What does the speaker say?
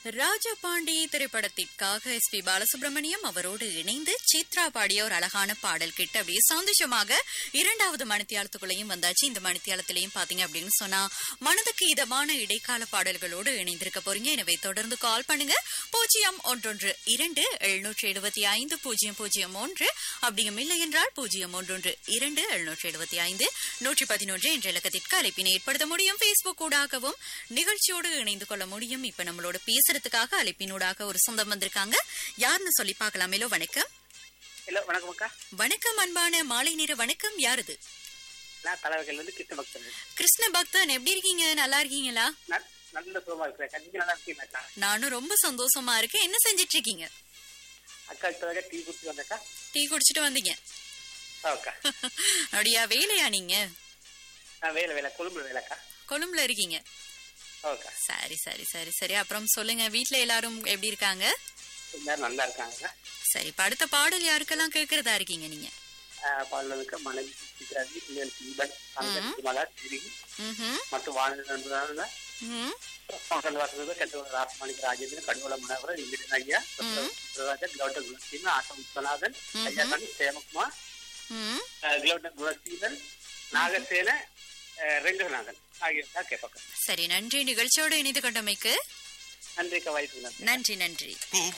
ராஜபாண்டி திரைப்படத்திற்காக S B Balasubramaniam அவரோடு இணைந்து சித்ரா பாடிய ஒரு அழகான பாடல் கிட்ட அப்படியே சந்தோஷமாக இரண்டாவது மணித்தியாலத்துக்குள்ளேயும் வந்தாச்சு இந்த மணித்தியாலத்திலையும் பாத்தீங்க அப்படின்னு சொன்னா மனதுக்கு இதமான இடைக்கால பாடல்களோடு இணைந்திருக்க போறீங்க எனவே தொடர்ந்து கால் பண்ணுங்க பூஜ்ஜியம் ஒன்றொன்று இரண்டு எழுநூற்றி எழுபத்தி ஐந்து பூஜ்ஜியம் பூஜ்ஜியம் ஒன்று அப்படியும் இல்லை என்றால் பூஜ்ஜியம் ஒன்றொன்று இரண்டு எழுநூற்றி எழுபத்தி ஐந்து நூற்றி பதினொன்று என்ற இலக்கத்திற்கு அழைப்பினை ஏற்படுத்த முடியும் பேஸ்புக் ஊடாகவும் நிகழ்ச்சியோடு இணைந்து கொள்ள முடியும் இப்ப நம்மளோட பேசுறதுக்காக அழைப்பினூடாக ஒரு சொந்தம் வந்திருக்காங்க யாருன்னு சொல்லி பார்க்கலாமேலோ வணக்கம் ஹலோ வணக்கம் அக்கா வணக்கம் அன்பான மாலை நேர வணக்கம் யாருது நான் தலைவர்கள் வந்து கிருஷ்ண பக்தன் கிருஷ்ண பக்தன் எப்படி இருக்கீங்க நல்லா இருக்கீங்களா ந- நல்ல சுகமா இருக்கிறேன் கஞ்சி நல்லா இருக்கீங்க அக்கா நானும் ரொம்ப சந்தோஷமா இருக்கேன் என்ன செஞ்சிட்டு இருக்கீங்க அக்கா இப்போதான் டீ குடிச்சு வந்தக்கா டீ குடிச்சிட்டு வந்தீங்க ஓகே அப்படியா வேலையா நீங்க நான் வேலை வேலை கொழும்புல வேலைக்கா கொழும்புல இருக்கீங்க ஓகே சரி சரி சரி சரி அப்புறம் சொல்லுங்க வீட்ல எல்லாரும் எப்படி இருக்காங்க எல்லாரும் நல்லா இருக்காங்க சரி இப்ப அடுத்த பாடல் யாருக்கெல்லாம் கேக்குறதா இருக்கீங்க நீங்க பாடலுக்கு மனைவி சித்ராஜி பிஎல் தீபன் அங்கத்தி மலா திரி ம்ஹும். மற்றும் வாழ்ந்த நண்பர்களான ம். மக்கள் வாசகர்கள் கட்டுவ ராசமாணிக்கு ராஜேந்திரன் கடுவல மனோகரன் இங்கிடன் ஐயா சுப்ரராஜன் கௌட குணசீலன் ஆட்டம் விஸ்வநாதன் ஐயா கணி சேமகுமார் ம். கிலோட குணசீலன் நாகசேன அஹ், ரெங்கநாதன் ஆகியோர் கேட்பாங்க சரி நன்றி நிகழ்ச்சியோடு இணைந்து கொண்டமைக்கு நன்றிக்கா வாய்ப்பு நன்றி நன்றி நன்றி